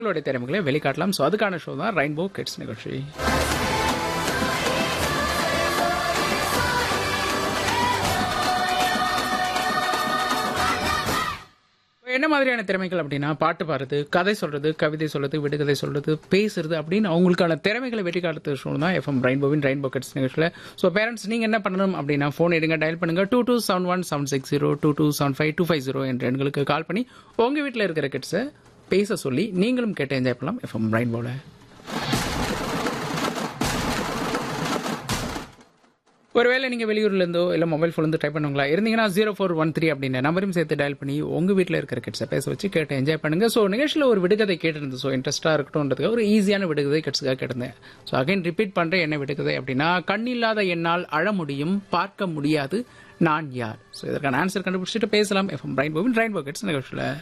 உங்களுடைய திறமைகளை வெளிக்காட்டலாம் ஸோ அதுக்கான ஷோ தான் ரெயின்போ கிட்ஸ் நிகழ்ச்சி என்ன மாதிரியான திறமைகள் அப்படின்னா பாட்டு பாடுறது கதை சொல்றது கவிதை சொல்றது விடுகதை சொல்றது பேசுறது அப்படின்னு அவங்களுக்கான திறமைகளை வெற்றி காலத்து ஷோ தான் எஃப்எம் ரெயின்போவின் ரெயின்போ கிட்ஸ் நிகழ்ச்சியில் ஸோ பேரண்ட்ஸ் நீங்க என்ன பண்ணணும் அப்படின்னா ஃபோன் எடுங்க டயல் பண்ணுங்க two two seven one seven six zero two two seven five two five zero என்ற எண்களுக்கு கால் பண்ணி உங்க வீட்டில் இருக்கிற கிட்ஸை பேச சொல்லி நீங்களும் கேட்டு என்ஜாய் பண்ணலாம் எஃப்எம் ரெயின்போல ஒருவேளை நீங்கள் வெளியூர்ல இருந்தோ இல்லை மொபைல் ஃபோன் ட்ரை பண்ணுங்களா இருந்தீங்கன்னா ஜீரோ ஃபோர் ஒன் த்ரீ அப்படின்னு நம்பரையும் சேர்த்து டயல் பண்ணி உங்கள் வீட்டில் இருக்கிற கிட்ஸை பேச வச்சு கேட்டு என்ஜாய் பண்ணுங்க ஸோ நிகழ்ச்சியில் ஒரு விடுகதை கேட்டிருந்தது ஸோ இன்ட்ரெஸ்ட்டாக இருக்கட்டும்ன்றதுக்கு ஒரு ஈஸியான விடுகதை கிட்ஸுக்காக கேட்டிருந்தேன் ஸோ அகைன் ரிப்பீட் பண்ணுறேன் என்ன விடுகதை அப்படின்னா கண்ணில்லாத என்னால் அழ முடியும் பார்க்க முடியாது நான் யார் ஸோ இதற்கான ஆன்சர் கண்டுபிடிச்சிட்டு பேசலாம் எஃப்எம் ரெயின்போவின் ரெயின்போ கிட்ஸ் நிகழ்ச்சியில்